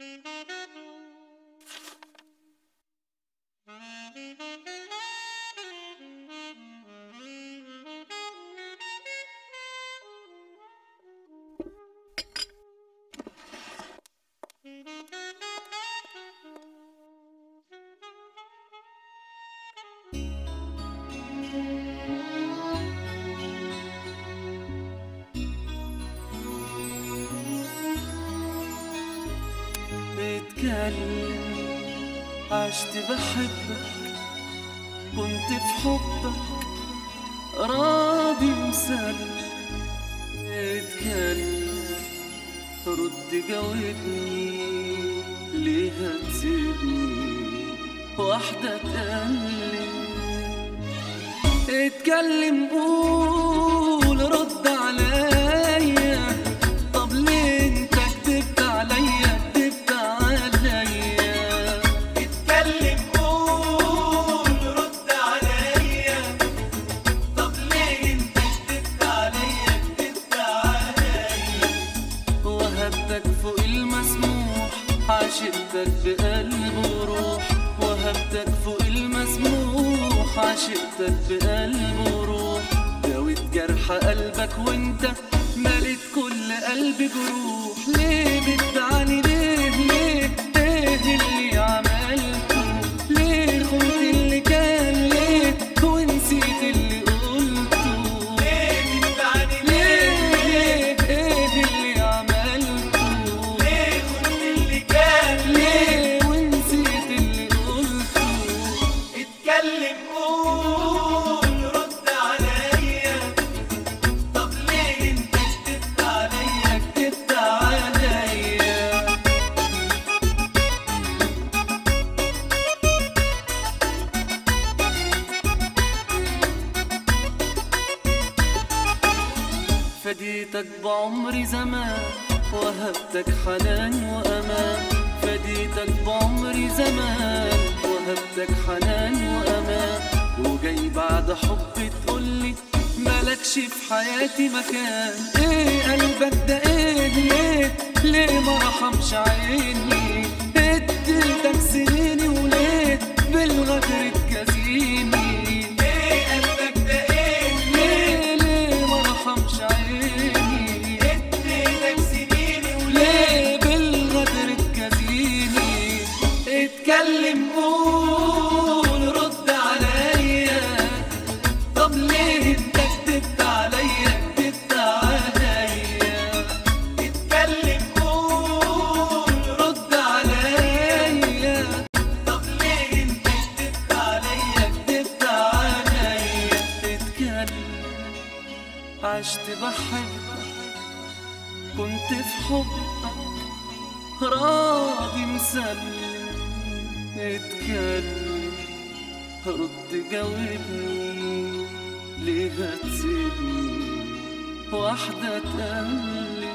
بتكلم عشت بحبك كنت في حبك راضي مسلم اتكلم رد جاوبني ليه هتسيبني واحدة تقلم اتكلم قول رد عليا طب ليه انت كدبت عليا كدبت عليا اتكلم قول رد عليا طب ليه انت كدبت عليا كدبت عليا وهبتك فوق المسموح عشقتك بقلب وروح وهبتك فوق المسموح عشقتك بقلب وروح داويت جرح قلبك وانت مليت كل قلبي جروح ليه بتدعني ليه ليه ايه اللي عملته ليه خنت اللي كان ليه ونسيت اللي قلته ليه بتدعني ليه ايه اللي عملته ليه خنت اللي كان ليه ونسيت اللي قلته اتكلم قول رد عليا طب ليه انت كدبت عليا كدبت عليا فديتك بعمري زمان وهبتك حنان وأمان فديتك بعمري زمان وهبتك حنان وأمان وجاي بعد حب تقولي مالكش في حياتي مكان ايه قلبك ده ايه ليه ليه ما رحمش عيني اديتك سنيني وليه بالغدر تجازيني ايه قلبك ده ايه ليه ليه ما رحمش عيني اديتك سنيني وليه بالغدر تجازيني اتكلم قول رد عليا طب ليه انت كدبت عليا كدبت عليا اتكلم قول رد عليا طب ليه انت كدبت عليا كدبت عليا اتكلم عشت بحبك كنت في حبك راضي مسلم اتكلم رد جاوبني ليه هتسيبني واحدة تقلب